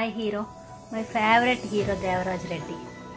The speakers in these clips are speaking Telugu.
My hero my favourite hero Devaraj Reddy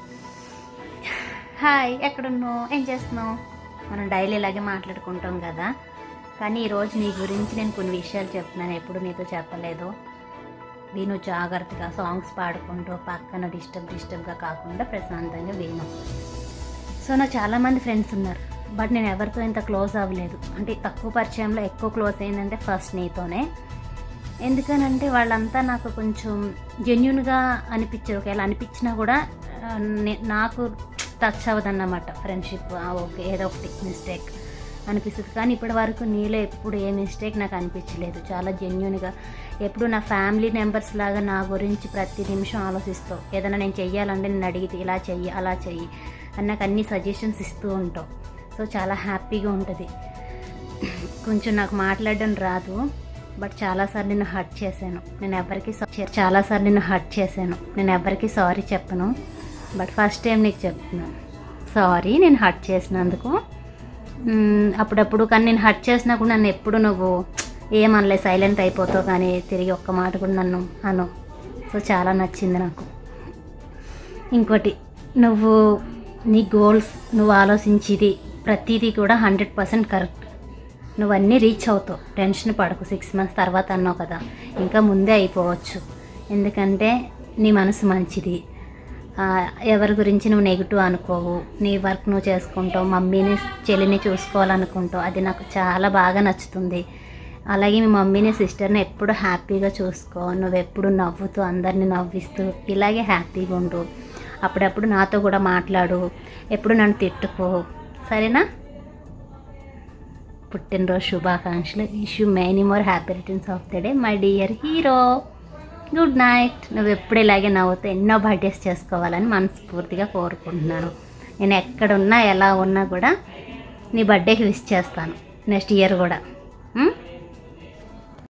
hi ఎక్కడున్నావు ఏం చేస్తున్నావు మనం డైలీ ఇలాగే మాట్లాడుకుంటాం కదా కానీ ఈరోజు నీ గురించి నేను కొన్ని విషయాలు చెప్తున్నాను ఎప్పుడు నీతో చెప్పలేదు విను జాగ్రత్తగా సాంగ్స్ పాడుకుంటూ పక్కన డిస్టర్బ్ డిస్టర్బ్గా కాకుండా ప్రశాంతంగా విను సో నాకు చాలామంది ఫ్రెండ్స్ ఉన్నారు బట్ నేను ఎవరితో ఇంత క్లోజ్ అవ్వలేదు అంటే తక్కువ పరిచయంలో ఎక్కువ క్లోజ్ అయిందంటే ఫస్ట్ నీతోనే ఎందుకనంటే వాళ్ళంతా నాకు కొంచెం జెన్యున్గా అనిపించారు ఒకవేళ అనిపించినా కూడా ఆ, నే- నాకు టచ్ అవ్వదన్నమాట ఫ్రెండ్షిప్ ఓకే ఏదో ఒకటి మిస్టేక్ అనిపిస్తుంది కానీ ఇప్పటి వరకు నీలో ఎప్పుడు ఏ మిస్టేక్ నాకు అనిపించలేదు చాలా జెన్యున్గా ఎప్పుడు నా ఫ్యామిలీ మెంబర్స్ లాగా నా గురించి ప్రతి నిమిషం ఆలోచిస్తావు ఏదైనా నేను చెయ్యాలంటే నేను అడిగితే ఇలా చెయ్యి అలా చెయ్యి అని నాకు అన్ని సజెషన్స్ ఇస్తూ ఉంటావు సో చాలా హ్యాపీగా ఉంటుంది కొంచెం నాకు మాట్లాడడం రాదు బట్ చాలాసార్లు నేను హర్ట్ చేశాను నేను ఎవరికి చాలాసార్లు నేను హర్ట్ చేశాను నేను ఎవరికి సారీ చెప్పను బట్ ఫస్ట్ టైం నీకు చెప్తున్నాను సారీ నేను హర్ట్ చేసినందుకు మ్మ్, అప్పుడప్పుడు కానీ నేను హర్ట్ చేసినా కూడా నన్ను ఎప్పుడు నువ్వు ఏమనలే సైలెంట్ అయిపోతావు కానీ తిరిగి ఒక్క మాట కూడా నన్ను అను సో చాలా నచ్చింది నాకు ఇంకోటి నువ్వు నీ గోల్స్ నువ్వు ఆలోచించేది ప్రతిదీ కూడా హండ్రెడ్ పర్సెంట్ కరెక్ట్ నువ్వు అన్నీ రీచ్ అవుతావు టెన్షన్ పడకు సిక్స్ మంత్స్ తర్వాత అన్నావు కదా ఇంకా ముందే అయిపోవచ్చు ఎందుకంటే నీ మనసు మంచిది ఆ, ఎవరి గురించి నువ్వు నెగిటివ్ అనుకోవు నీ వర్క్ నువ్వు చేసుకుంటావు మమ్మీని చెల్లిని చూసుకోవాలనుకుంటావు అది నాకు చాలా బాగా నచ్చుతుంది అలాగే మీ మమ్మీని సిస్టర్ని ఎప్పుడు హ్యాపీగా చూసుకో నువ్వు ఎప్పుడు నవ్వుతూ అందరిని నవ్విస్తూ ఇలాగే హ్యాపీగా ఉండు అప్పుడప్పుడు నాతో కూడా మాట్లాడు ఎప్పుడు నన్ను తిట్టుకో సరేనా పుట్టినరోజు శుభాకాంక్షలు wish you many more happy returns of the day my dear hero good night నువ్వు ఎప్పుడు ఇలాగే నవ్వుతూ ఎన్నో బర్త్డేస్ చేసుకోవాలని మనస్ఫూర్తిగా కోరుకుంటున్నాను నేను ఎక్కడున్నా ఎలా ఉన్నా కూడా నీ బర్త్డేకి విష్ చేస్తాను నెక్స్ట్ ఇయర్ కూడా ఉం?